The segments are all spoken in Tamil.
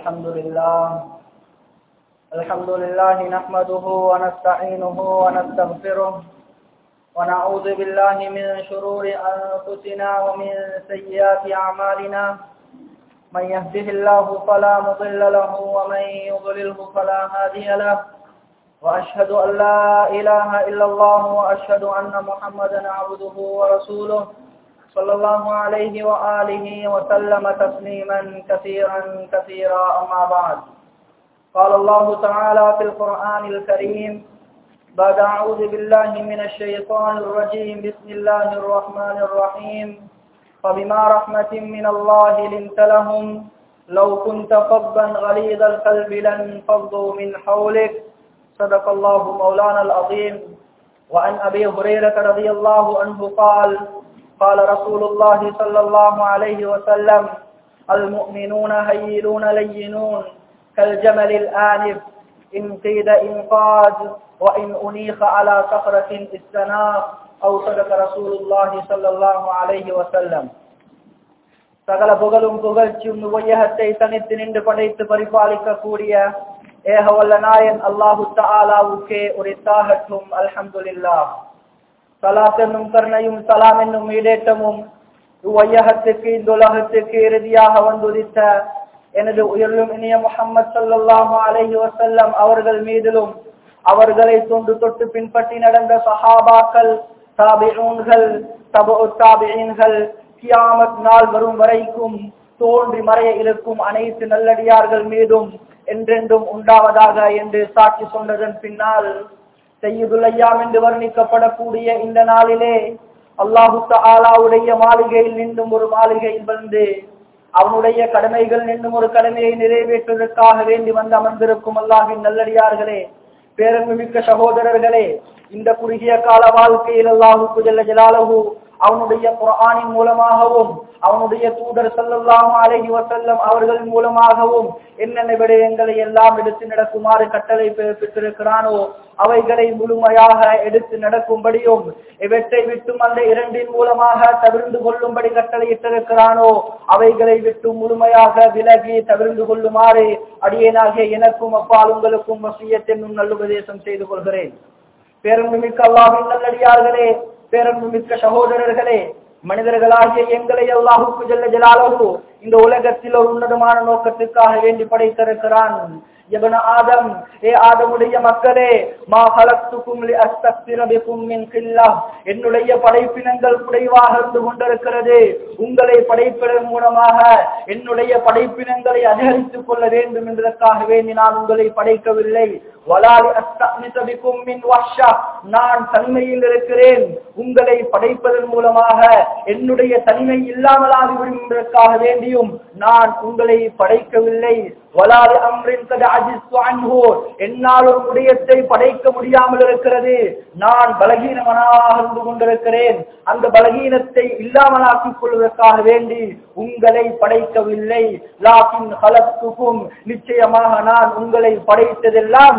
الحمد لله الحمد لله نحمده ونستعينه ونستغفره ونعوذ بالله من شرور أنفسنا ومن سيئات أعمالنا من يهده الله فلا مضل له ومن يضلله فلا هادي له وأشهد أن لا إله إلا الله وأشهد أن محمدا عبده ورسوله صلى الله عليه وآله وسلم تسليما كثيرا كثيرا أما بعد قال الله تعالى في القرآن الكريم بعد أعوذ بالله من الشيطان الرجيم بسم الله الرحمن الرحيم فبما رحمة من الله لنت لهم لو كنت فظا غليظ القلب لانفضوا من حولك صدق الله مولانا العظيم وعن أبي هريرة رضي الله عنه قال قال رسول الله صلى الله عليه وسلم المؤمنون هيلون لينون كالجمل الآنف إن قيد إنقاذ وإن أنيخ على صخرة استناق أو صدق رسول الله صلى الله عليه وسلم சகல புகழும் புகழ்ச்சியும் உயகத்தை தனித்து நின்று படைத்து பரிபாலிக்க கூடிய ஏகவல்ல நாயன் அல்லாஹு தாலாவுக்கே உரித்தாகட்டும் அல்ஹம்துலில்லா சலாத் என்னும் கருணையும் சலாம் என்னும் ஈடேற்றமும் இவ்வையகத்துக்கு இந்த உலகத்துக்கு இறுதியாக வந்துதித்த எனது உயர்லும் இனிய முகமது சல்லாஹு அலஹி வசல்லம் அவர்கள் மீதிலும் அவர்களை தொண்டு தொட்டு பின்பற்றி நடந்த சஹாபாக்கள் தாபிஊன்கள் தபு தாபியன்கள் கியாமத் நாள் வரும் வரைக்கும் தோன்றி மறைய இருக்கும் அனைத்து நல்லடியார்கள் மீதும் என்றென்றும் உண்டாவதாக என்று சாட்சி சொன்னதன் பின்னால் செய்யுதுலையாம் என்று வர்ணிக்கப்படக்கூடிய இந்த நாளிலே அல்லாஹு ஆலாவுடைய மாளிகையில் நின்றும் ஒரு மாளிகையில் வந்து அவனுடைய கடமைகள் நின்றும் ஒரு கடமையை நிறைவேற்றுவதற்காக வேண்டி வந்து அமர்ந்திருக்கும் அல்லாஹின் நல்லடியார்களே பேரன்புமிக்க சகோதரர்களே இந்த குறுகிய கால வாழ்க்கையில் அல்லாஹுக்கு ஜல்ல ஜலாலகு அவனுடைய குரானின் மூலமாகவும் அவனுடைய தூதர் சல்லாஹும் அலஹி வசல்லம் அவர்கள் மூலமாகவும் என்னென்ன விடயங்களை எல்லாம் எடுத்து நடக்குமாறு கட்டளை பெற்றிருக்கிறானோ அவைகளை முழுமையாக எடுத்து நடக்கும்படியும் இவற்றை விட்டும் அந்த இரண்டின் மூலமாக தவிர்ந்து கொள்ளும்படி கட்டளையிட்டிருக்கிறானோ அவைகளை விட்டு முழுமையாக விலகி தவிர்ந்து கொள்ளுமாறு அடியேனாகிய எனக்கும் அப்பால் உங்களுக்கும் வசியத்தென்னும் நல்லுபதேசம் செய்து கொள்கிறேன் பேரன்புமிக்க அல்லாவின் நல்லடியார்களே பேரன்புமிக்க சகோதரர்களே மனிதர்களாகிய எங்களை அல்லாஹுக்கு ஜல்ல ஜலாலகு இந்த உலகத்தில் ஒரு உன்னதமான நோக்கத்துக்காக வேண்டி படைத்திருக்கிறான் எவன ஆதம் ஏ ஆதமுடைய மக்களே மா ஹலத்துக்கும் என்னுடைய படைப்பினங்கள் குறைவாக இருந்து கொண்டிருக்கிறது உங்களை படைப்பதன் மூலமாக என்னுடைய படைப்பினங்களை அதிகரித்துக் கொள்ள வேண்டும் என்பதற்காக வேண்டி நான் உங்களை படைக்கவில்லை நான் தன்மையில் இருக்கிறேன் உங்களை படைப்பதன் மூலமாக என்னுடைய தன்மை இல்லாமலாகிவிடும் என்பதற்காக வேண்டியும் நான் உங்களை படைக்கவில்லை வலாறு அம்ரின் என்னால் ஒரு முடியத்தை படைக்க முடியாமல் இருக்கிறது நான் பலகீனமனாக இருந்து கொண்டிருக்கிறேன் அந்த பலகீனத்தை இல்லாமலாக்கிக் கொள்வதற்காக வேண்டி உங்களை படைக்கவில்லை லாக்கின் ஹலத்துக்கும் நிச்சயமாக நான் உங்களை படைத்ததெல்லாம்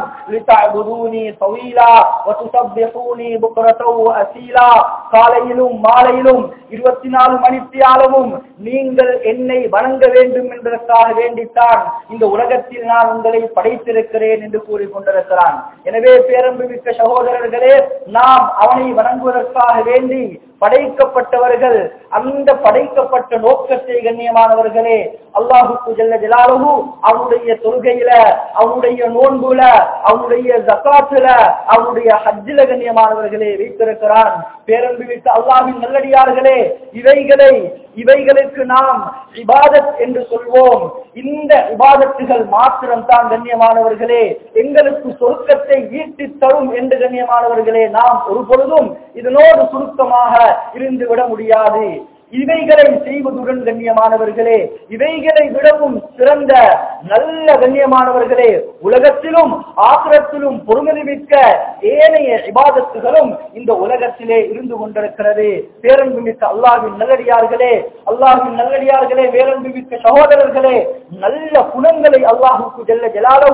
காலையிலும் மாலையிலும் இருபத்தி நாலு மணித்தியாலமும் நீங்கள் என்னை வணங்க வேண்டும் என்பதற்காக வேண்டித்தான் இந்த உலகத்தில் நான் உங்களை படைத்திருக்கிறேன் என்று கூறிக்கொண்டிருக்கிறான் எனவே பேரன்புமிக்க சகோதரர்களே நாம் அவனை வணங்குவதற்காக வேண்டி படைக்கப்பட்டவர்கள் அந்த படைக்கப்பட்ட நோக்கத்தை கண்ணியமானவர்களே அல்லாஹுக்கு ஜல்ல ஜலாலு அவனுடைய தொழுகையில அவனுடைய நோன்புல அவனுடைய ஜக்காத்துல அவனுடைய ஹஜ்ஜில கண்ணியமானவர்களே வைத்திருக்கிறான் பேரன்பு விட்டு அல்லாவின் நல்லடியார்களே இவைகளை இவைகளுக்கு நாம் இபாதத் என்று சொல்வோம் இந்த இபாதத்துகள் மாத்திரம் தான் கண்ணியமானவர்களே எங்களுக்கு சொருக்கத்தை ஈட்டி தரும் என்று கண்ணியமானவர்களே நாம் ஒரு பொழுதும் இதனோடு சுருக்கமாக இருந்து விட முடியாது இவைகளை செய்வதுடன் கண்ணியமானவர்களே இவைகளை விடவும் சிறந்த நல்ல கண்ணியமானவர்களே உலகத்திலும் ஆசிரத்திலும் பொறுமதிமிக்க ஏனைய இபாதத்துகளும் இந்த உலகத்திலே இருந்து கொண்டிருக்கிறது பேரன்புமிக்க அல்லாஹின் நல்லடியார்களே அல்லாஹின் நல்லடியார்களே பேரன்புமிக்க சகோதரர்களே நல்ல குணங்களை அல்லாஹுக்கு ஜெல்ல ஜலாலகு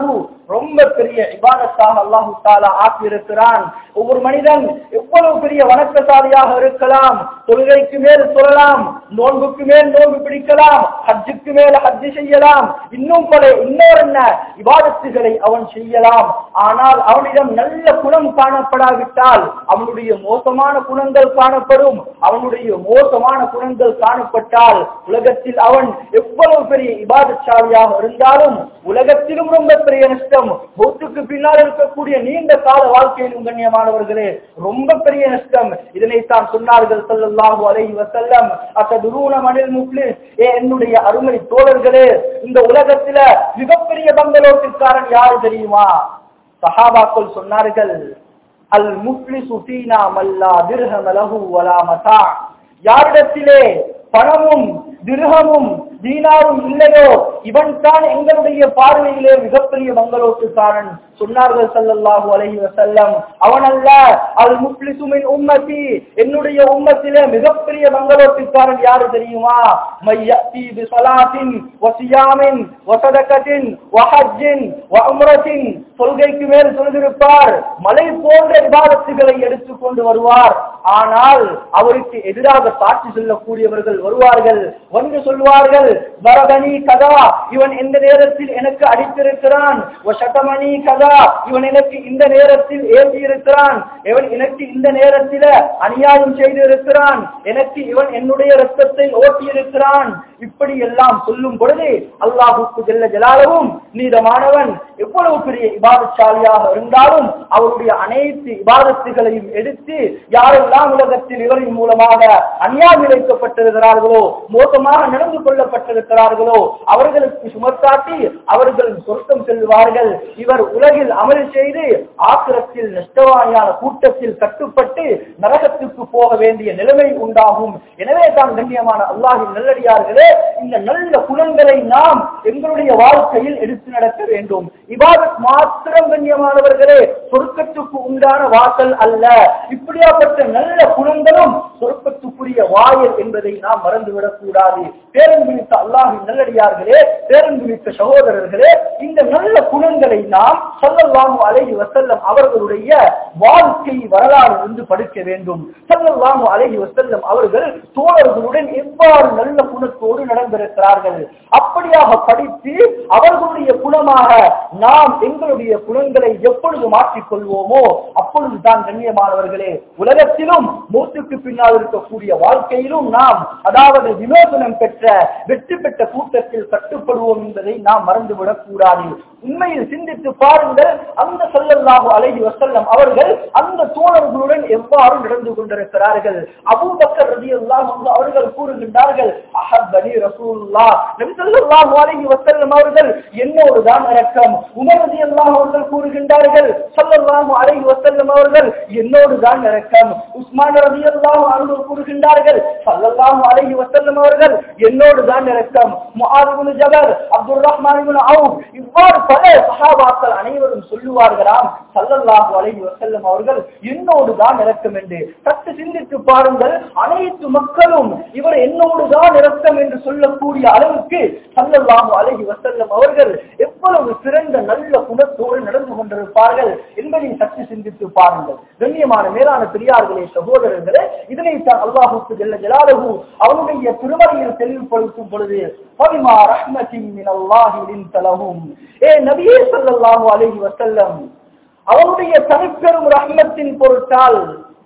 ரொம்ப பெரிய இபாதத்தாக அல்லாஹு தாலா ஆக்கி இருக்கிறான் ஒவ்வொரு மனிதன் எவ்வளவு பெரிய வணக்கசாலியாக இருக்கலாம் தொழுகைக்கு மேல் சொல்லலாம் நோன்புக்கு மேல் நோன்பு பிடிக்கலாம் ஹஜ்ஜுக்கு மேல் ஹஜ்ஜு செய்யலாம் இன்னும் பல இன்னொரு என்ன இபாதத்துகளை அவன் செய்யலாம் ஆனால் அவனிடம் நல்ல குணம் காணப்படாவிட்டால் அவனுடைய மோசமான குணங்கள் காணப்படும் அவனுடைய மோசமான குணங்கள் காணப்பட்டால் உலகத்தில் அவன் எவ்வளவு பெரிய இபாதச்சாலியாக இருந்தாலும் உலகத்திலும் ரொம்ப பெரிய நஷ்டம் மௌத்துக்கு பின்னால் இருக்கக்கூடிய நீண்ட கால வாழ்க்கையிலும் கண்ணியமானவர்களே ரொம்ப பெரிய நஷ்டம் இதனைத்தான் சொன்னார்கள் ஸல்லல்லாஹு அலைஹி வஸல்லம் அத்ததுரூன மனில் முஃப்லிஸ் ஏ என்னுடைய அருமை தோழர்களே இந்த உலகத்தில மிகப்பெரிய பங்களோட்டிற்காரன் யாரு தெரியுமா சஹாபாக்கள் சொன்னார்கள் அல் முஃப்லிசு ஃபீனா மல்லா திர்ஹம லஹு வலா மதா யாரிடத்திலே பணமும் திருகமும் தீனாரும் இல்லையோ இவன் தான் எங்களுடைய பார்வையிலே மிகப்பெரிய பங்களோட்டுக்காரன் சொன்னார்கள் ஸல்லல்லாஹு அலைஹி வஸல்லம் அவன் அல்ல அல் முஃப்லிசு மின் உம்மதி என்னுடைய உம்மத்திலே மிகப்பெரிய பங்களோட்டுக்காரன் யாரு தெரியுமா மையத்தி பி ஸலாத்தின் வ சியாமின் வ ஸதகத்தின் வ ஹஜ்ஜின் வ உம்ரத்தின் தொழுகைக்கு மேல் சொல்லிருப்பார் மலை போன்ற விவாதத்துகளை எடுத்துக்கொண்டு வருவார் ஆனால் அவருக்கு எதிராக சாட்சி சொல்லக்கூடியவர்கள் வருவார்கள் வந்து சொல்வார்கள் வரதனி கதா இவன் எந்த நேரத்தில் எனக்கு அடித்திருக்கிறான் சட்டமணி கதா இவன் எனக்கு இந்த நேரத்தில் ஏற்றி இருக்கிறான் இவன் எனக்கு இந்த நேரத்தில அநியாயம் செய்து இருக்கிறான் எனக்கு இவன் என்னுடைய ரத்தத்தை ஓட்டி இருக்கிறான் இப்படி எல்லாம் சொல்லும் பொழுது அல்லாஹுக்கு ஜெல்ல ஜலாலவும் நீதமானவன் எவ்வளவு பெரிய இபாதச்சாலியாக இருந்தாலும் அவருடைய அனைத்து இபாதத்துகளையும் எடுத்து யாரெல்லாம் உலகத்தில் இவரின் மூலமாக அநியாயம் இழைக்கப்பட்டிருக்கிறார்களோ மோசமாக நடந்து கொள்ளப்பட்டிருக்கிறார்களோ அவர்களுக்கு சுமத்தாட்டி அவர்கள் சொர்க்கம் செல்வார்கள் இவர் உலகில் அமல் செய்து ஆக்கிரத்தில் நஷ்டவாணியான கூட்டத்தில் கட்டுப்பட்டு நரகத்துக்கு போக வேண்டிய நிலைமை உண்டாகும் எனவே தான் கண்ணியமான அல்லாஹின் நல்லடியார்களே இந்த நல்ல குணங்களை நாம் எங்களுடைய வாழ்க்கையில் எடுத்து நடக்க வேண்டும் இவாதத் மாத்திரம் கண்ணியமானவர்களே சொர்க்கத்துக்கு உண்டான வாசல் அல்ல இப்படியாப்பட்ட நல்ல குணங்களும் சொர்க்கத்துக்குரிய வாயல் என்பதை நாம் மறந்துவிடக் கூடாது பேரன்புமிக்க அல்லாஹின் நல்லடியார்களே பேரன்புமிக்க சகோதரர்களே இந்த நல்ல குணங்களை நாம் சொல்லலாம் அலைஹி வசல்லம் அவர்களுடைய வாழ்க்கை வரலாறு இருந்து படிக்க வேண்டும் சொல்லலாம் அலைஹி வசல்லம் அவர்கள் தோழர்களுடன் எவ்வாறு நல்ல குணத்தோடு நடந்திருக்கிறார்கள் அப்படியாக படித்து அவர்களுடைய குணமாக நாம் எங்களுடைய குணங்களை எப்பொழுது மாற்றிக் கொள்வோமோ அப்பொழுதுதான் கண்ணியமானவர்களே உலகத்திலும் மூத்துக்கு பின்னால் இருக்கக்கூடிய வாழ்க்கையிலும் நாம் அதாவது விமோசனம் பெற்ற வெற்றி பெற்ற கூட்டத்தில் கட்டுப்படுவோம் என்பதை நாம் மறந்துவிடக் கூடாது உண்மையில் சிந்தித்து பாருங்கள் அந்த சொல்லல்லாஹு அலைஹி வசல்லம் அவர்கள் அந்த தோழர்களுடன் எவ்வாறு நடந்து கொண்டிருக்கிறார்கள் அபூபக்கர் ரலியல்லாஹு அன்ஹு அவர்கள் கூறுகின்றார்கள் அஹப்பனி ரசூலுல்லாஹ் நபி ஸல்லல்லாஹு அலைஹி வஸல்லம் அவர்கள் என்னோடு தான் இரக்கம் உமர் ரலியல்லாஹு அவர்கள் கூறுகின்றார்கள் ஸல்லல்லாஹு அலைஹி வஸல்லம் அவர்கள் என்னோடு தான் இரக்கம் உஸ்மான் ரலியல்லாஹு அன்ஹு கூறுகின்றார்கள் ஸல்லல்லாஹு அலைஹி வஸல்லம் அவர்கள் என்னோடு தான் இரக்கம் முஆத் இப்னு ஜபர் அப்துல் ரஹ்மான் இப்னு அவுஃப் இவ்வாறு பல சஹாபாக்கள் அனைவரும் சொல்லுவார்களாம் ஸல்லல்லாஹு அலைஹி வஸல்லம் அவர்கள் என்னோடு தான் இரக்கம் என்று சற்று சிந்தித்து பாருங்கள் அனைத்து மக்களும் இவர் என்னோடு தான் இரக்கம் என்று சொல்லக்கூடிய அளவுக்கு ஸல்லல்லாஹு அலைஹி வஸல்லம் அவர்கள் எவ்வளவு சிறந்த நல்ல குணத்தோடு நடந்து கொண்டிருப்பார்கள் என்பதை சற்று சிந்தித்து பாருங்கள் கண்ணியமான மேலான பெரியார்களே சகோதரர்களே இதனைத்தான் அல்லாஹுக்கு ஜெல்ல ஜலாலஹு அவனுடைய திருமறையில் தெளிவுபடுத்தும் பொழுது பவிமா ரஹ்மத்தின் மினல்லாஹி லின்த லஹும் ஏ நபியே ஸல்லல்லாஹு அலைஹி வஸல்லம் அவனுடைய தனிப்பெரும் ரஹ்மத்தின் பொருட்டால்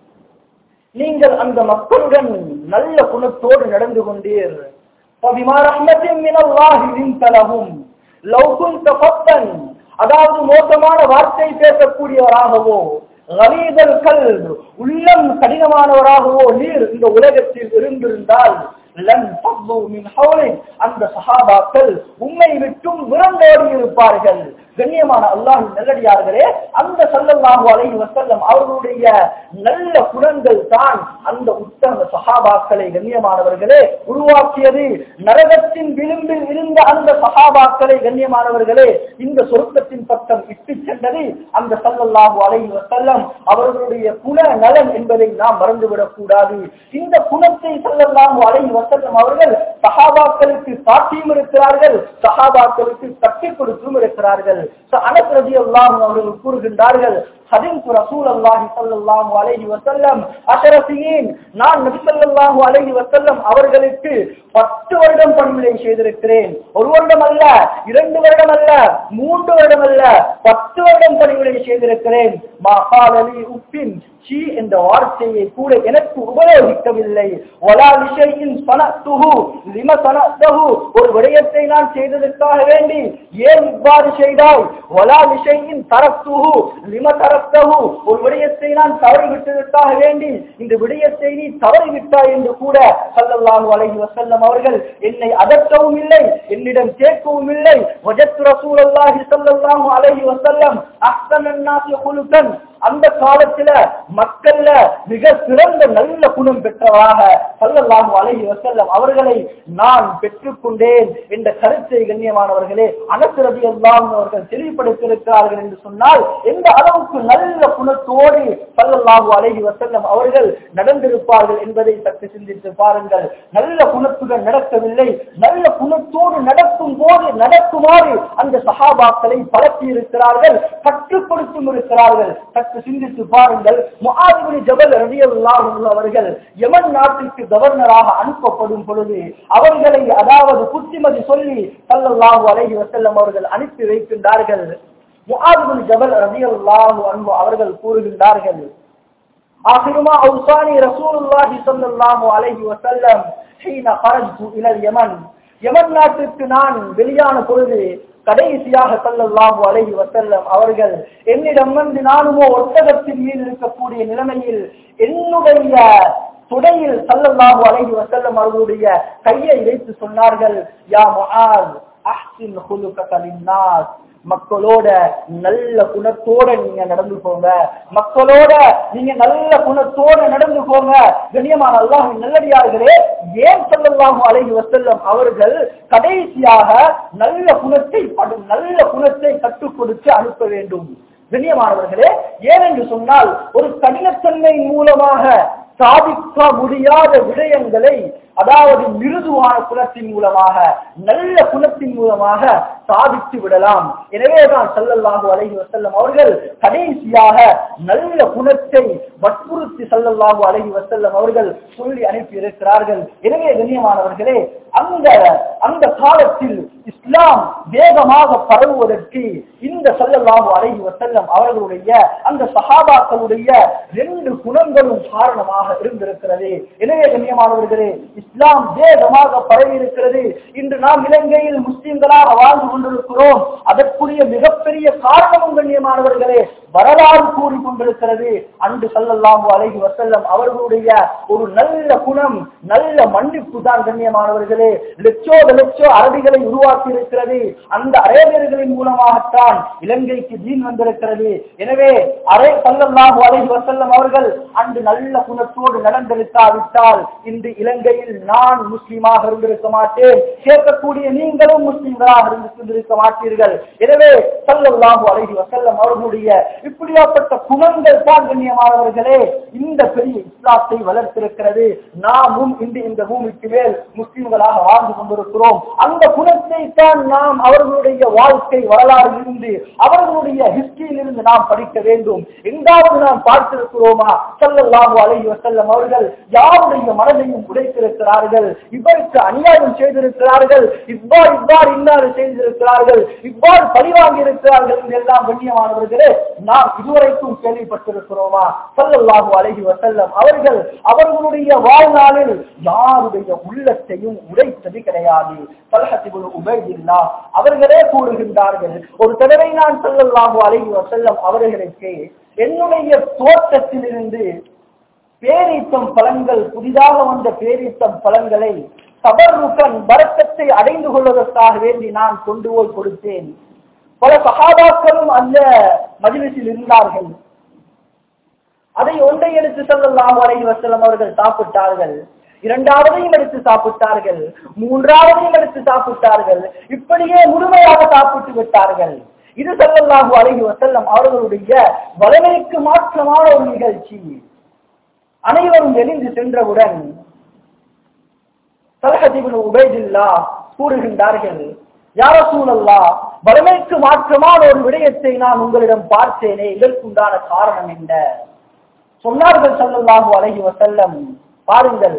நீங்கள் அந்த மக்களுடன் நல்ல குணத்தோடு நடந்து கொண்டீர் பவிமா ரஹ்மத்தின் மினல்லாஹி லின்த லஹும் லவ் குன்த ஃபத்தன் அதாவது மோசமான வார்த்தை பேசக்கூடியவராகவோ கலீதல் கல் உள்ளம் கடினமானவராகவோ நீர் இந்த உலகத்தில் இருந்திருந்தால் லன் ஃபضு மின் ஹவுலிக் அந்த சஹாபாக்கள் உம்மை விட்டும் விரண்டோடி இருப்பார்கள் கண்ணியமான அல்லாஹ் நல்லடியார்களே அந்த சல்லல்லாஹு அலைஹி வஸல்லம் அவர்களுடைய நல்ல குணங்கள் தான் அந்த உத்தம சஹாபாக்களை கண்ணியமானவர்களே உருவாக்கியது நரகத்தின் விளிம்பில் இருந்த அந்த சஹாபாக்களை கண்ணியமானவர்களே இந்த சொர்க்கத்தின் பக்கம் இட்டு சென்றது அந்த சல்லல்லாஹு அலைஹி வஸல்லம் அவர்களுடைய குண நலன் என்பதை நாம் மறந்துவிடக் கூடாது இந்த குணத்தை சல்லல்லாஹு அலைஹி வஸல்லம் அவர்கள் சஹாபாக்களுக்கு காட்டியும் இருக்கிறார்கள் சஹாபாக்களுக்கு கட்டி கொடுத்தும் இருக்கிறார்கள் So, அனஸ் ரலியல்லாஹு அவர்கள் கூறுகின்றார்கள் خدمت رسول الله صلى الله عليه وسلم عشر سنين நான் நபி ஸல்லல்லாஹு அலைஹி வஸல்லம் அவர்களுக்கு 10 வருடம் பணிவிடை செய்திருக்கிறேன் ஒரு வருடம் அல்ல இரண்டு வருடம் அல்ல மூன்று வருடம் அல்ல 10 வருடம் பணிவிடை செய்திருக்கிறேன் மா காலலி உப்பின் சி என்ற வார்த்தையை கூட எனக்கு உபயோகிக்கவில்லை வலா விஷயின் சனத்துஹு லிம சனத்தஹு ஒரு விடயத்தை நான் செய்ததற்காக வேண்டி ஏன் இவ்வாறு செய்தாய் வலா விஷயின் தரத்துஹு லிம தரத்தஹு ஒரு விடயத்தை நான் தவறிவிட்டதற்காக வேண்டி இந்த விடயத்தை நீ தவறிவிட்டாய் என்று கூட ஸல்லல்லாஹு அலைஹி வஸல்லம் அவர்கள் என்னை அதட்டவும் இல்லை என்னிடம் கேட்கவும் இல்லை வஜத்து ரசூலுல்லாஹி ஸல்லல்லாஹு அலைஹி வஸல்லம் அஹ்சனன் நாஸி குலுகன் அந்த காலத்துல மக்கள்ல மிக சிறந்த நல்ல குணம் பெற்றவராக ஸல்லல்லாஹு அலைஹி வஸல்லம் அவர்களை நான் பெற்றுக்கொண்டேன் என்ற கருத்தை கண்ணியமானவர்களே அனஸ் ரலியல்லாஹு அவர்கள் தெளிவுபடுத்தியிருக்கிறார்கள் என்று சொன்னால் எந்த அளவுக்கு நல்ல குணத்தோடு ஸல்லல்லாஹு அலைஹி வஸல்லம் அவர்கள் நடந்திருப்பார்கள் என்பதை சற்று சிந்தித்து பாருங்கள் நல்ல குணத்துடன் நடக்கவில்லை நல்ல குணத்தோடு நடக்கும் போது நடக்குமாறு அந்த சஹாபாக்களை பரப்பி இருக்கிறார்கள் கற்றுக் கொடுத்தும் இருக்கிறார்கள் சற்று சிந்தித்து பாருங்கள் முஆதிபுரி ஜபல் ரலியல்லாஹு அன்ஹு அவர்கள் யமன் நாட்டிற்கு கவர்னராக அனுப்பப்படும் பொழுது அவர்களை அதாவது புத்திமதி சொல்லி ஸல்லல்லாஹு அலைஹி வஸல்லம் அவர்கள் அனுப்பி வைக்கின்றார்கள் முஆதிபுரி ஜபல் ரலியல்லாஹு அன்ஹு அவர்கள் கூறுகின்றார்கள் ஆகிருமா அவுசானி ரசூலுல்லாஹி ஸல்லல்லாஹு அலைஹி வஸல்லம் ஹீன خرجت الى اليمن யமன் நாட்டுக்கு நான் வெளியான பொழுது கடைசியாக ஸல்லல்லாஹு அலைஹி வஸல்லம் அவர்கள் என்னிடம் வந்து நானுமோ ஒட்டகத்தின் மீது இருக்கக்கூடிய நிலைமையில் என்னுடைய துடையில் ஸல்லல்லாஹு அலைஹி வஸல்லம் அவர்களுடைய கையை வைத்து சொன்னார்கள் யா முஆஸ் அஹ்சின் குலுகக லின்னாஸ் மக்களோட நல்ல குணத்தோட நீங்க நடந்து போங்க மக்களோட நீங்க நல்ல குணத்தோட நடந்து போங்க கண்ணியமான அல்லாஹ் நல்லடியார்களே ஏன் சொல்லலாம் அலைஹி வசல்லம் அவர்கள் கடைசியாக நல்ல குணத்தை படும் நல்ல குணத்தை கற்றுக் கொடுத்து அனுப்ப வேண்டும் கண்ணியமானவர்களே ஏனென்று சொன்னால் ஒரு கடினத்தன்மை மூலமாக சாதிக்க முடியாத விடயங்களை அதாவது மிருதுவான குணத்தின் மூலமாக நல்ல குணத்தின் மூலமாக சாதித்து விடலாம் எனவேதான் சல்லல்லாஹு அலைஹி வஸல்லம் அவர்கள் கடைசியாக நல்ல குணத்தை வற்புறுத்தி சல்லல்லாஹு அலைஹி வஸல்லம் அவர்கள் சொல்லி அனுப்பி இருக்கிறார்கள் எனவே கண்ணியமானவர்களே அந்த அந்த காலத்தில் இஸ்லாம் வேகமாக பரவுவதற்கு இந்த சல்லல்லாஹு அலைஹி வஸல்லம் அவர்களுடைய அந்த சஹாபாக்களுடைய ரெண்டு குணங்களும் காரணமாக இருந்திருக்கிறது எனவே கண்ணியமானவர்களே இஸ்லாம் வேகமாக பரவி இருக்கிறது இன்று நாம் இலங்கையில் முஸ்லிம்களாக வாழ்ந்து கொண்டிருக்கிறோம் அதற்குரிய மிகப்பெரிய காரணமும் கண்ணியமானவர்களே வரலாறு கூறி கொண்டிருக்கிறது அன்று சல்லல்லாஹு அலைஹி வசல்லம் அவர்களுடைய ஒரு நல்ல குணம் நல்ல மன்னிப்பு தான் கண்ணியமானவர்களே லட்சோத லட்சோ அரபிகளை உருவாக்கி இருக்கிறது அந்த அரேபியர்களின் மூலமாகத்தான் இலங்கைக்கு தீன் வந்திருக்கிறது எனவே அரை சல்லல்லாஹு அலைஹி வசல்லம் அவர்கள் அன்று நல்ல குணத்தோடு நடந்திருக்காவிட்டால் இன்று இலங்கையில் நான் முஸ்லீமாக இருந்திருக்க மாட்டேன் கேட்கக்கூடிய நீங்களும் முஸ்லீம்களாக இருந்திருக்க மாட்டீர்கள் எனவே சல்லல்லாஹு அலைஹி வசல்லம் அவர்களுடைய இப்படியாப்பட்ட குணங்கள் தான் கண்ணியமானவர்களே இந்த பெரிய இஸ்லாத்தை வளர்த்திருக்கிறது நாமும் இன்று இந்த பூமிக்கு மேல் முஸ்லிம்களாக வாழ்ந்து கொண்டிருக்கிறோம் அந்த குணத்தை தான் நாம் அவர்களுடைய வாழ்க்கை வரலாறு இருந்து அவர்களுடைய ஹிஸ்டரியில் இருந்து நாம் படிக்க வேண்டும் எங்காவது நாம் பார்த்திருக்கிறோமா சல்லல்லாஹு அலைஹி வஸல்லம் அவர்கள் யாருடைய மனதையும் உடைத்திருக்கிறார்கள் இவருக்கு அநியாயம் செய்திருக்கிறார்கள் இவ்வாறு இவ்வாறு இன்னாறு செய்திருக்கிறார்கள் இவ்வாறு பழிவாங்கி இருக்கிறார்கள் என்றெல்லாம் கண்ணியமானவர்களே நாம் இதுவரைக்கும் கேள்விப்பட்டிருக்கிறோமா சல்லல்லாஹு அலைஹி வஸல்லம் அவர்கள் அவர்களுடைய வாழ்நாளில் யாருடைய உள்ளத்தையும் உடைத்தது கிடையாது சல்ஹத்திபுல் உபைதில்லா அவர்களே கூறுகின்றார்கள் ஒரு தடவை நான் சல்லல்லாஹு அலைஹி வஸல்லம் அவர்களுக்கு என்னுடைய தோட்டத்திலிருந்து பேரீத்தம் பழங்கள் புதிதாக வந்த பேரீத்தம் பழங்களை சபர்ருக்கன் வரக்கத்தை அடைந்து கொள்வதற்காக வேண்டி நான் கொண்டு போய் கொடுத்தேன் பல சகாபாக்களும் அந்த மஜிலிசில் இருந்தார்கள் அதை ஒன்றை எடுத்து செல்லலாம் அலைஹி வஸல்லம் அவர்கள் சாப்பிட்டார்கள் இரண்டாவதையும் எடுத்து சாப்பிட்டார்கள் மூன்றாவதையும் எடுத்து சாப்பிட்டார்கள் இப்படியே முழுமையாக சாப்பிட்டு விட்டார்கள் இது செல்லல்லாஹு அலைஹி வஸல்லம் அவர்களுடைய வளமைக்கு மாற்றமான ஒரு நிகழ்ச்சி அனைவரும் எழுந்து சென்றவுடன் தலஹதிபின் உபைதில்லா கூறுகின்றார்கள் யார சூழல்லா வறுமைக்கு மாற்றமான ஒரு விடயத்தை நான் உங்களிடம் பார்த்தேனே இதற்குண்டான காரணம் என்ன சொன்னார்கள் சல்லல்லாஹு அலைஹி வஸல்லம் பாருங்கள்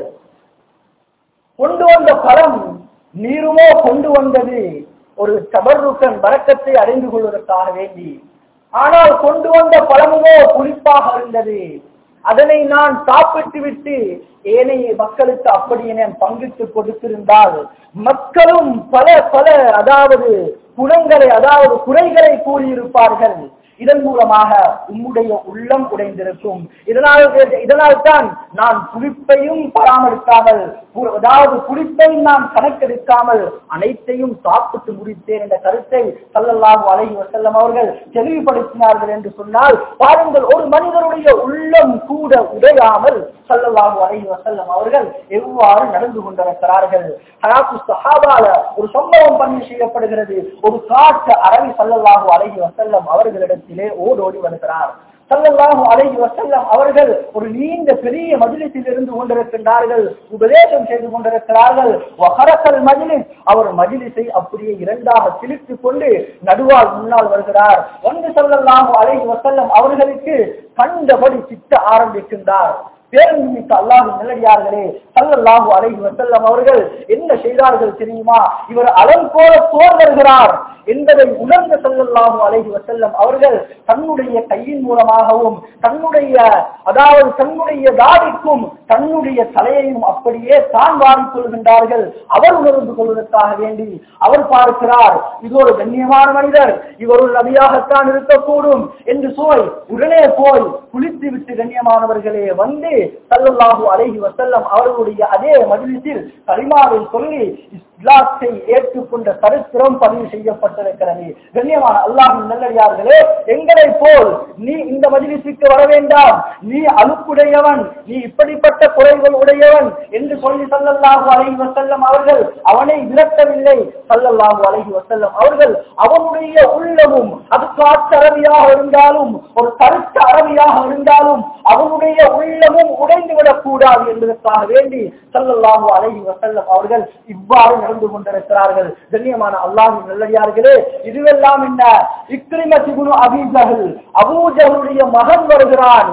கொண்டு வந்த பழம் நீருமோ கொண்டு வந்தது ஒரு தபருக்கன் வரக்கத்தை அறிந்து கொள்வதற்காக வேண்டி ஆனால் கொண்டு வந்த பழமுமோ புளிப்பாக இருந்தது அதனை நான் சாப்பிட்டு விட்டு ஏனைய மக்களுக்கு அப்படி நான் பங்கிட்டு கொடுத்திருந்தால் மக்களும் பல பல அதாவது குணங்களை அதாவது குறைகளை கூறியிருப்பார்கள் இதன் மூலமாக உம்முடைய உள்ளம் உடைந்திருக்கும் இதனால் இதனால் தான் நான் புளிப்பையும் பராமரிக்காமல் பு- அதாவது புளிப்பையும் நான் கணக்கெடுக்காமல் அனைத்தையும் சாப்பிட்டு முடித்தேன் என்ற கருத்தை சல்லல்லாஹு அலைஹி வஸல்லம் அவர்கள் தெளிவுபடுத்தினார்கள் என்று சொன்னால் பாருங்கள் ஒரு மனிதனுடைய உள்ளம் கூட உடையாமல் சல்லல்லாஹு அலைஹி வஸல்லம் அவர்கள் எவ்வாறு நடந்து கொண்டிருக்கிறார்கள் ஹயாத்து சஹாபால ஒரு சம்பவம் பண்ணி செய்யப்படுகிறது ஒரு காட்டு அரவி சல்லல்லாஹு அலைஹி வஸல்லம் அவர்களிடத்திலே ஓடோடி வருகிறார் சல்லல்லாஹு அலைஹி வஸல்லம் அவர்கள் ஒரு நீண்ட பெரிய மஜ்லிஸில் இருந்து கொண்டிருக்கின்றார்கள் உபதேசம் செய்து கொண்டிருக்கிறார்கள் வஹரக்கல் மஜ்லிஸ் அவர் மஜ்லிஸை அப்படியே இரண்டாக கிழித்துக் கொண்டு நடுவால் முன்னால் வருகிறார் வந்து சல்லல்லாஹு அலைஹி வஸல்லம் அவர்களுக்கு கண்டபடி சித்த ஆரம்பிக்கின்றார் பேரன்பிக்க அல்லாஹ் நல்லடியார்களே சல்லல்லாஹு அலைஹி வஸல்லம் அவர்கள் என்ன செய்தார்கள் தெரியுமா இவர் அலம் போல போர் வருகிறார் என்பதை உணர்ந்த சல்லல்லாஹு அலைஹி வஸல்லம் அவர்கள் தன்னுடைய கையின் மூலமாகவும் தன்னுடைய அதாவது தன்னுடைய தாடிக்கும் தன்னுடைய தலையையும் அப்படியே தான் வாரிக் கொள்கின்றார்கள் அவர் உணர்ந்து கொள்வதற்காக வேண்டி அவர் பார்க்கிறார் இது ஒரு கண்ணியமான மனிதர் இவர் ஒரு நபியாகத்தான் இருக்கக்கூடும் என்று போய் உடனே போய் குளித்து விட்டு கண்ணியமானவர்களே வந்து சல்லல்லாஹு அலைஹி வஸல்லம் அவர்களுடைய அதே மஜ்லிஸில் கலிமாவை சொல்லி இஸ்லாத்தை ஏற்றுக்கொண்ட சரித்திரம் பதிவு செய்யப்பட்டிருக்கிறது கண்ணியமான அல்லாஹின் நல்லடியார்களே எங்களை போல் நீ இந்த மஜ்லிஸுக்கு வர வேண்டாம் நீ அழுக்குடையவன் நீ இப்படிப்பட்ட குறைகள் உடையவன் என்று சொல்லி சல்லல்லாஹு அலைஹி வஸல்லம் அவர்கள் அவனை விரட்டவில்லை சல்லல்லாஹு அலைஹி வஸல்லம் அவர்கள் அவனுடைய உள்ளமும் அது காற்று அரபியாக இருந்தாலும் ஒரு கருத்து அரபியாக இருந்தாலும் அவனுடைய உள்ளமும் உடைந்து விடக்கூடாது என்பதற்காக வேண்டி சல்லல்லாஹு அலைஹி வஸல்லம் அவர்கள் இவ்வாறு நடந்து கொண்டிருக்கிறார்கள் கண்ணியமான அல்லாஹின் நல்லடியார்களே இதுவெல்லாம் என்ன இக்ரிமத்திகுனு அபீஜஹல் அபூஜஹலுடைய மகன் வருகிறான்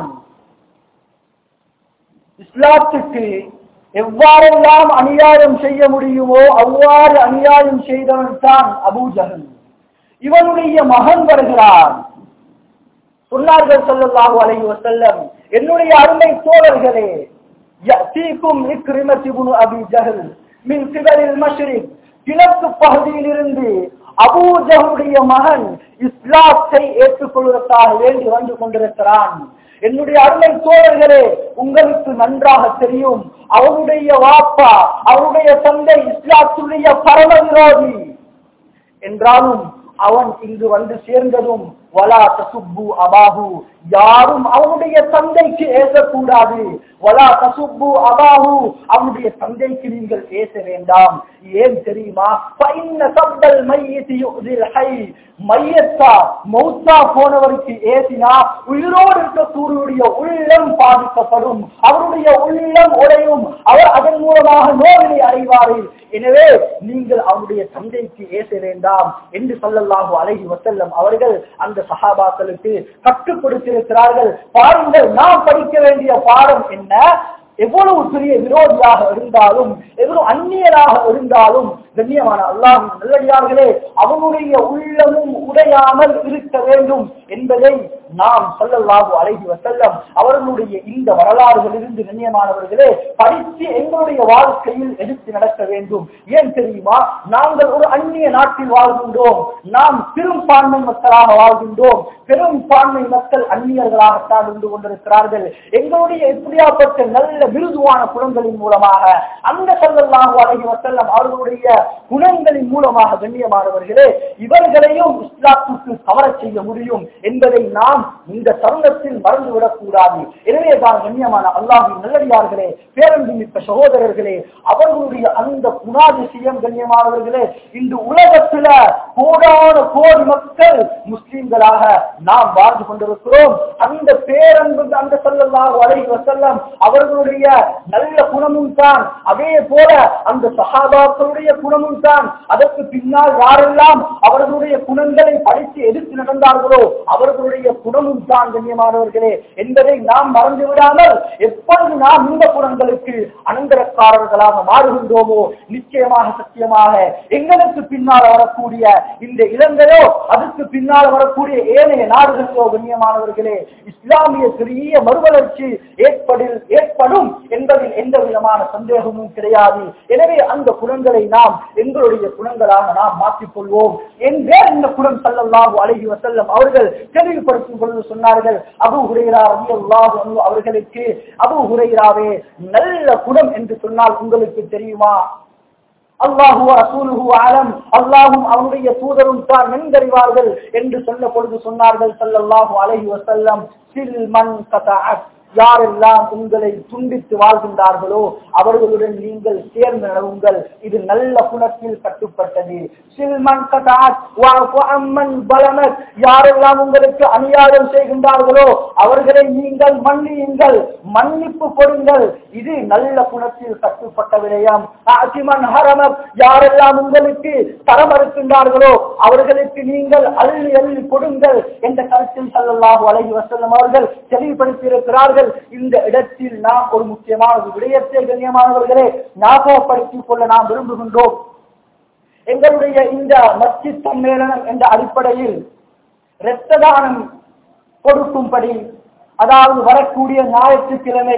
இஸ்லாத்துக்கு எவ்வாறெல்லாம் அநியாயம் செய்ய முடியுமோ அவ்வாறு அநியாயம் செய்தவன் தான் அபூஜஹல் இவனுடைய மகன் வருகிறான் சொன்னார்கள் ஸல்லல்லாஹு அலைஹி வஸல்லம் என்னுடைய அருமை தோழர்களே யஅதீக்கும் இக்ரிமத் இப்னு அபி ஜஹல் மின் கிபரில் மஷ்ரிக் கிழக்கு பகுதியிலிருந்து அபூ ஜஹலுடைய மகன் இஸ்லாத்தை ஏற்றுக்கொள்வதற்காக வேண்டி வந்து கொண்டிருக்கிறான் என்னுடைய அருமை தோழர்களே உங்களுக்கு நன்றாக தெரியும் அவருடைய வாப்பா அவருடைய தந்தை இஸ்லாத்துடைய பரம விரோதி என்றாலும் அவன் இங்கு வந்து சேர்ந்ததும் வலா தசுப்பு அபாஹு யாரும் அவனுடைய தந்தைக்கு ஏசக்கூடாது வலா தசுப்பு அபாஹு அவனுடைய தந்தைக்கு நீங்கள் ஏச வேண்டாம் ஏன் தெரியுமா பைன்ன சப்பல் மையத்தி யுதில் ஹை மையத்தா மௌத்தா போனவருக்கு ஏசினா உயிரோடு இருக்கக்கூடிய உள்ளம் பாதிக்கப்படும் அவருடைய உள்ளம் உடையும் அவர் அதன் மூலமாக நோவினை அடைவாரு எனவே நீங்கள் அவருடைய தந்தைக்கு ஏச வேண்டாம் என்று சொல்லல்லாஹு அலைஹி வசல்லம் அவர்கள் அந்த சஹாபாக்களுக்கு கற்றுக் கொடுத்திருக்கிறார்கள் பாருங்கள் நாம் படிக்க வேண்டிய பாடம் என்ன எவ்வளவு பெரிய விரோதியாக இருந்தாலும் எவ்வளவு அந்நியராக இருந்தாலும் கண்ணியமான அல்லாஹ் நல்லடியார்களே அவனுடைய உள்ளமும் உடையாமல் இருக்க வேண்டும் என்பதை நாம் சொல்லல்லாஹு அலைஹி வசல்லம் அவர்களுடைய இந்த வரலாறுகளிலிருந்து கண்ணியமானவர்களே படித்து எங்களுடைய வாழ்க்கையில் எடுத்து நடக்க வேண்டும் ஏன் தெரியுமா நாங்கள் ஒரு அந்நிய நாட்டில் வாழ்கின்றோம் நாம் பெரும்பான்மை மக்களாக வாழ்கின்றோம் பெரும்பான்மை மக்கள் அந்நியர்களாகத்தான் இருந்து கொண்டிருக்கிறார்கள் எங்களுடைய எப்படியாப்பட்ட நல்ல மிருதுவான குணங்களின் மூலமாக அந்த சல்லல்லாஹு அலைஹி வசல்லம் அவர்களுடைய குணங்களின் மூலமாக கண்ணியமானவர்களே இவர்களையும் இஸ்லாத்துக்கு கவரச் செய்ய முடியும் என்பதை நாம் இந்த தருணத்தில் மறந்துவிடக் கூடாது எனவே தான் கண்ணியமான அல்லாஹின் நல்லடியார்களே பேரன்பு மிக்க சகோதரர்களே அவர்களுடைய அந்த குணாதிசயம் கண்ணியமானவர்களே இந்த உலகத்துல கோடான கோடி மக்கள் முஸ்லிம்களாக நாம் வாழ்ந்து கொண்டிருக்கிறோம் அந்த பேரன்பு அந்த சொல்லலாம் அலைஹி வசல்லம் அவர்களுடைய நல்ல குணமும் தான் அதே போல அந்த சஹாபாக்களுடைய குணமும் தான் அதற்கு பின்னால் யாரெல்லாம் அவர்களுடைய குணங்களை படித்து எதிர்த்து நடந்தார்களோ அவர்களுடைய குணமும் தான் கண்ணியமானவர்களே என்பதை நாம் மறந்து விடாமல் எப்பொழுது நாம் இந்த குணங்களுக்கு அனந்தரக்காரர்களாக மாறுகின்றோமோ நிச்சயமாக சத்தியமாக எங்களுக்கு பின்னால் வரக்கூடிய இந்த இலங்கையோ அதுக்கு பின்னால் வரக்கூடிய ஏனைய நாடுகளிலோ கண்ணியமானவர்களே இஸ்லாமிய பெரிய மறுவளர்ச்சி ஏற்படில் ஏற்படும் என்பதில் எந்த விதமான சந்தேகமும் கிடையாது எனவே அந்த குணங்களை நாம் எங்களுடைய குணங்களாக நாம் மாற்றிக் கொள்வோம் என்றே இந்த குணம் சல்லல்லாஹு அலைஹி வஸல்லம் அவர்கள் தெளிவுபடுத்தும் பொழுது சொன்னார்கள் அபு ஹுரைரா ரலியல்லாஹு அன்ஹு அவர்களுக்கு அபு ஹுரைராவே நல்ல குணம் என்று சொன்னால் உங்களுக்கு தெரியுமா அல்லாஹு ரசூலுஹு ஆலம் அல்லாஹும் அவனுடைய தூதரும் தான் நன்கறிவார்கள் என்று சொன்ன பொழுது சொன்னார்கள் ஸல்லல்லாஹு அலைஹி வஸல்லம் சில் மன் கதஅத் யாரெல்லாம் உங்களை துண்டித்து வாழ்கின்றார்களோ அவர்களுடன் நீங்கள் சேர்ந்து நடவுங்கள் இது நல்ல குணத்தில் கட்டுப்பட்டது சில்மன் கதாத் வஅஃபு அம்மன் பலமத் யாரெல்லாம் உங்களுக்கு அநியாயம் செய்கின்றார்களோ அவர்களை நீங்கள் மன்னியுங்கள் மன்னிப்பு கொடுங்கள் இது நல்ல குணத்தில் கட்டுப்பட்ட விடயம் அசிமன் ஹரமத் யாரெல்லாம் உங்களுக்கு தரம் இருக்கின்றார்களோ அவர்களுக்கு நீங்கள் அள்ளி அள்ளி கொடுங்கள் என்ற கருத்தில் சல்லல்லாஹு அலைஹி வஸல்லம் அவர்கள் தெளிவுபடுத்தி இருக்கிறார்கள் இந்த இடத்தில் நாம் ஒரு முக்கியமான ஒரு விடயத்தை கண்ணியமானவர்களே ஞாபகப்படுத்திக் கொள்ள நாம் விரும்புகின்றோம் எங்களுடைய இந்த மஸ்ஜித் சம்மேளனம் என்ற அடிப்படையில் இரத்த தானம் கொடுக்கும்படி அதாவது வரக்கூடிய ஞாயிற்றுக்கிழமை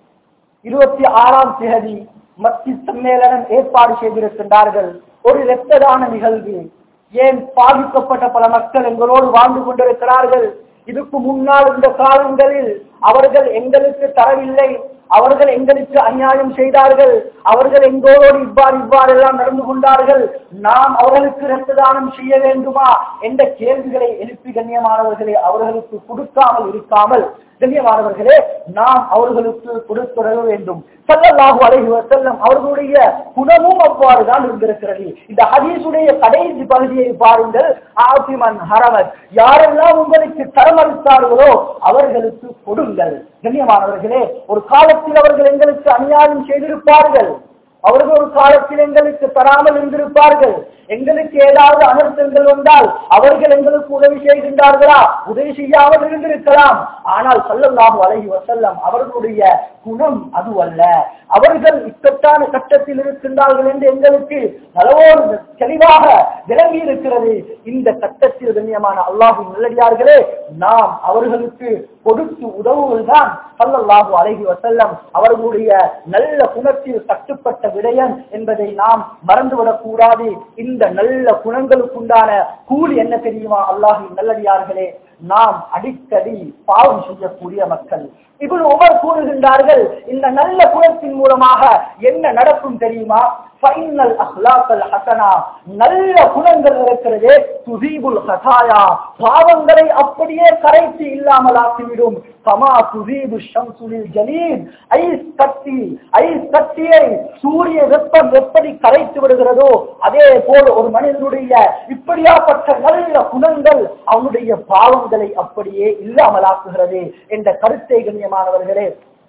இருபத்தி ஆறாம் தேதி மஸ்ஜித் சம்மேளனம் ஏற்பாடு செய்திருக்கின்றார்கள் ஒரு இரத்த தான நிகழ்வு ஏன் பாதிக்கப்பட்ட பல மக்கள் எங்களோடு வாழ்ந்து கொண்டிருக்கிறார்கள் இதுக்கு முன்னால் இந்த காலங்களில் அவர்கள் எங்களுக்கு தரவில்லை அவர்கள் எங்களுக்கு அநியாயம் செய்தார்கள் அவர்கள் எங்களோடு இவ்வாறு இவ்வாறு எல்லாம் நடந்து கொண்டார்கள் நாம் அவர்களுக்கு இரத்த தானம் செய்ய வேண்டுமா என்ற கேள்விகளை எழுப்பி கண்ணியமானவர்களை அவர்களுக்கு கொடுக்காமல் இருக்காமல் கண்ணியமானவர்களே நாம் அவர்களுக்கு கொடுத்துட வேண்டும் சல்லல்லாஹு அலைஹி வஸல்லம் அவர்களுடைய குணமும் அவ்வாறு தான் இருந்திருக்கிறது இந்த ஹதீஸுடைய கடைசி பகுதியை பாருங்கள் ஆசிமன் ஹரமத் யாரெல்லாம் உங்களுக்கு தரமளித்தார்களோ அவர்களுக்கு கொடுங்கள் கண்ணியமானவர்களே ஒரு காலத்தில் அவர்கள் எங்களுக்கு அநியாயம் செய்திருப்பார்கள் அவர்கள் ஒரு காலத்தில் எங்களுக்கு தராமல் இருந்திருப்பார்கள் எங்களுக்கு ஏதாவது அனர்த்தங்கள் வந்தால் அவர்கள் எங்களுக்கு உதவி செய்கின்றார்களா உதவி செய்யாமல் இருந்திருக்கலாம் ஆனால் சல்லல்லாஹு அலைஹி வசல்லம் அவர்களுடைய குணம் அதுவல்ல அவர்கள் இக்கட்டான கட்டத்தில் இருக்கின்றார்கள் என்று எங்களுக்கு நலவோடு தெளிவாக விளங்கி இருக்கிறது இந்த கட்டத்தில் கண்ணியமான அல்லாஹு நல்லடியார்களே நாம் அவர்களுக்கு கொடுத்து உதவுவதுதான் சல்லல்லாஹு அலைஹி வசல்லம் அவர்களுடைய நல்ல குணத்தில் கட்டுப்பட்ட விடயம் என்பதை நாம் மறந்துவிடக் கூடாது இந்த நல்ல குணங்களுக்குண்டான கூலி என்ன தெரியுமா அல்லாஹின் நல்லடியார்களே நாம் அடிக்கடி பாவம் செய்யக்கூடிய மக்கள் இப்படி ஒவ்வொரு கூறுகின்றார்கள் இந்த நல்ல குணத்தின் மூலமாக என்ன நடக்கும் தெரியுமா ஃபைனல் அஹ்லாக்கல் ஹசனா நல்ல குணங்கள் இருக்கிறதே துதீபுல் ஹசாயா பாவங்களை அப்படியே கரைத்து இல்லாமல் ஆக்கிவிடும் கமா துதீபு ஷம்சுலில் ஜலீல் ஐஸ் கட்டி ஐஸ் கட்டியை சூரிய வெப்பம் எப்படி கரைத்து விடுகிறதோ அதே போல ஒரு மனிதனுடைய இப்படியாப்பட்ட நல்ல குணங்கள் அவனுடைய பாவங்களை அப்படியே இல்லாமலாக்குகிறது என்ற கருத்தை கண்ணியமானவர்களே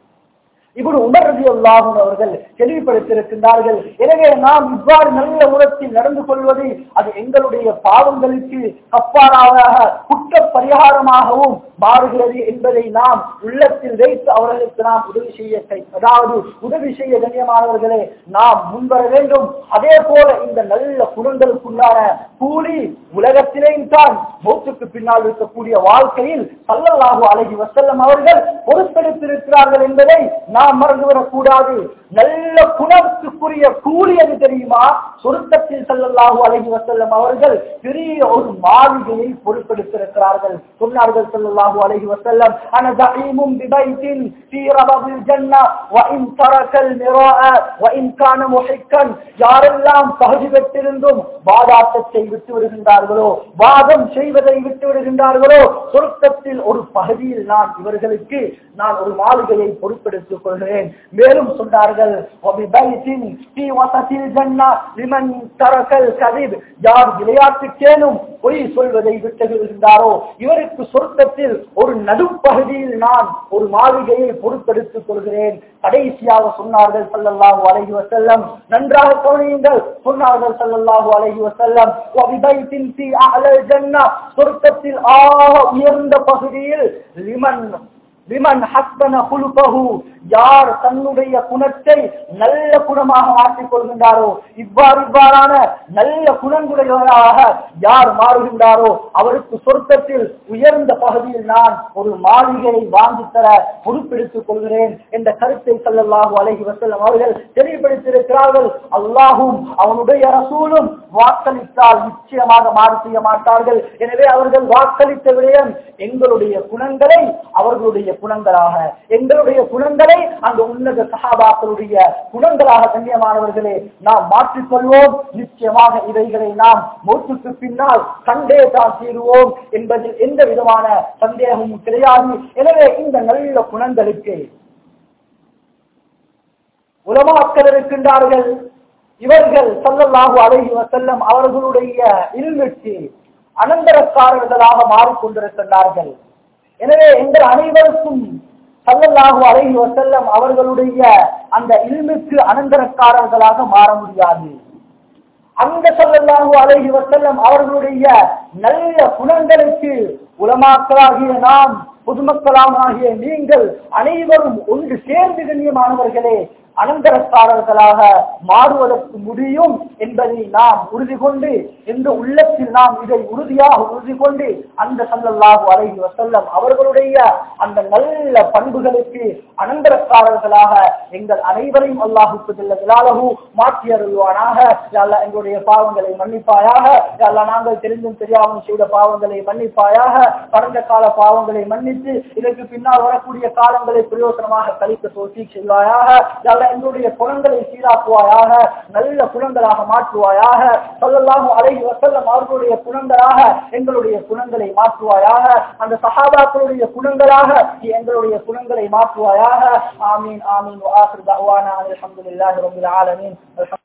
இப்படி உணர்வு அல்லாஹும் அவர்கள் தெளிவுபடுத்தியிருக்கின்றார்கள் எனவே நாம் இவ்வாறு நல்ல உரத்தில் நடந்து கொள்வது அது எங்களுடைய பாவங்களுக்கு கப்பாராக குற்ற பரிகாரமாகவும் மாறுகிறது என்பதை நாம் உள்ளத்தில் வைத்து அவர்களுக்கு நாம் உதவி செய்ய அதாவது உதவி செய்ய கண்ணியமானவர்களே நாம் முன்வர வேண்டும் அதே போல இந்த நல்ல குணங்களுக்குள்ளான கூலி உலகத்திலேயும் தான் மௌத்துக்கு பின்னால் இருக்கக்கூடிய வாழ்க்கையில் சல்லல்லாஹு அழகி வசல்லம் அவர்கள் பொறுப்பெடுத்திருக்கிறார்கள் என்பதை நாம் நாம் மறந்துவிடக் கூடாது நல்ல குணத்துக்குரிய கூலி அது தெரியுமா சொருக்கத்தில் செல்லல்லாஹு அலைஹி வஸல்லம் அவர்கள் பெரிய ஒரு மாளிகையை பொறுப்பெடுத்திருக்கிறார்கள் சொன்னார்கள் ஸல்லல்லாஹு அலைஹி வஸல்லம் அன தஈமும் பிபைத்தின் ஃபீ ரபபில் ஜன்னah وإن ترك المراء وإن كان محقا யாரெல்லாம் பகுதி பெற்றிருந்தும் வாதாட்டத்தை விட்டு விடுகின்றார்களோ வாதம் செய்வதை விட்டு விடுகின்றார்களோ சொர்க்கத்தில் ஒரு பகுதியில் நான் இவர்களுக்கு நான் ஒரு மாளிகையை பொறுப்பெடுத்துக் கொள்கிறேன் மேலும் சொன்னார்கள் وَبِبَيْتٍ فِي وَسَطِ الْجَنَّةِ لِمَنْ تَرَكَ الْكَذِبَ யார் விளையாட்டுக்கேனும் பொய் சொல்வதை விட்டு விடுகின்றாரோ இவருக்கு சொர்க்கத்தில் ஒரு நடுப்பகுதியில் நான் ஒரு மாளிகையை பொறுப்பெடுத்துக் கொள்கிறேன் கடைசியாக சொன்னார்கள் ஸல்லல்லாஹு அலைஹி வஸல்லம் நன்றாக கவனியுங்கள் சொன்னார்கள் ஸல்லல்லாஹு அலைஹி வஸல்லம் வபிபைத்தின் ஃபீ அஅலல் ஜன்னah சொர்க்கத்தில் ஆக உயர்ந்த பகுதியில் லிமன் லிமன் ஹஸ்பன குலுபஹு யார் தன்னுடைய குணத்தை நல்ல குணமாக மாற்றிக் கொள்கின்றாரோ இவ்வாறு இவ்வாறான நல்ல குணங்குடையவராக யார் மாறுகின்றாரோ அவருக்கு சொர்க்கத்தில் உயர்ந்த பகுதியில் நான் ஒரு மாளிகையை வாங்கி தர பொறுப்பெடுத்துக் கொள்கிறேன் என்ற கருத்தை ஸல்லல்லாஹு அலைஹி வஸல்லம் அவர்கள் தெளிவுபடுத்தியிருக்கிறார்கள் அல்லாஹும் அவனுடைய ரசூலும் வாக்களித்தால் நிச்சயமாக மாறு செய்ய மாட்டார்கள் எனவே அவர்கள் வாக்களித்த விடயம் எங்களுடைய குணங்களை அவர்களுடைய குணங்களாக எங்களுடைய குணங்களை அந்த உன்னத சகாபாக்களுடைய குணங்களாக கண்ணியமானவர்களே நாம் மாற்றிக்கொள்வோம் நிச்சயமாக இவைகளை நாம் மூச்சுக்கு பின்னால் கண்டே தான் தீருவோம் என்பதில் எந்த விதமான சந்தேகமும் கிடையாது எனவே இந்த நல்ல குணங்களுக்கு உலமாக்கள் இருக்கின்றார்கள் இவர்கள் சல்லல்லாஹு அலைஹி வஸல்லம் அவர்களுடைய இருளுக்கு அனந்தரக்காரர்களாக மாறிக்கொண்டிருக்கின்றார்கள் எனவே எங்கள் அனைவருக்கும் சல்லல்லாஹு அலைஹி வஸல்லம் அவர்களுடைய அந்த இல்முக்கு அனந்தரக்காரர்களாக மாற முடியாது அந்த சல்லல்லாஹு அலைஹி வஸல்லம் அவர்களுடைய நல்ல குணங்களுக்கு உலமாக்களாகிய நாம் பொதுமக்களாகிய நீங்கள் அனைவரும் ஒன்று சேர்ந்து கண்ணியமானவர்களே அனந்தரக்காரர்களாக மாறுவதற்கு முடியும் என்பதை நாம் உறுதி கொண்டு எந்த உள்ளத்தில் நாம் இதை உறுதியாக உறுதி கொண்டு அந்த சல்லல்லாஹு அலைஹி வசல்லம் அவர்களுடைய அந்த நல்ல பண்புகளுக்கு அனந்தரக்காரர்களாக எங்கள் அனைவரையும் அல்லாஹுக்கு விழாலகு மாற்றி அருள்வானாக அல்ல எங்களுடைய பாவங்களை மன்னிப்பாயாக அல்ல நாங்கள் தெரிந்தும் தெரியாமல் செய்த பாவங்களை மன்னிப்பாயாக கடந்த கால பாவங்களை மன்னித்து இதற்கு பின்னால் வரக்கூடிய காலங்களை பிரயோசனமாக கழிக்க தோற்றி செய்வாயாக அல்ல எங்களுடைய குணங்களை சீராக்குவாயாக நல்ல குணங்களாக மாற்றுவாயாக சொல்லலாம் அலைஹி வசல்லம் அவர்களுடைய குணங்களாக எங்களுடைய குணங்களை மாற்றுவாயாக அந்த சஹாபாக்களுடைய குணங்களாக எங்களுடைய குணங்களை மாற்றுவாயாக ஆமீன் ஆமீன் ஆசிர் தவானா அலமதுல்லாஹி ரபில் ஆலமீன்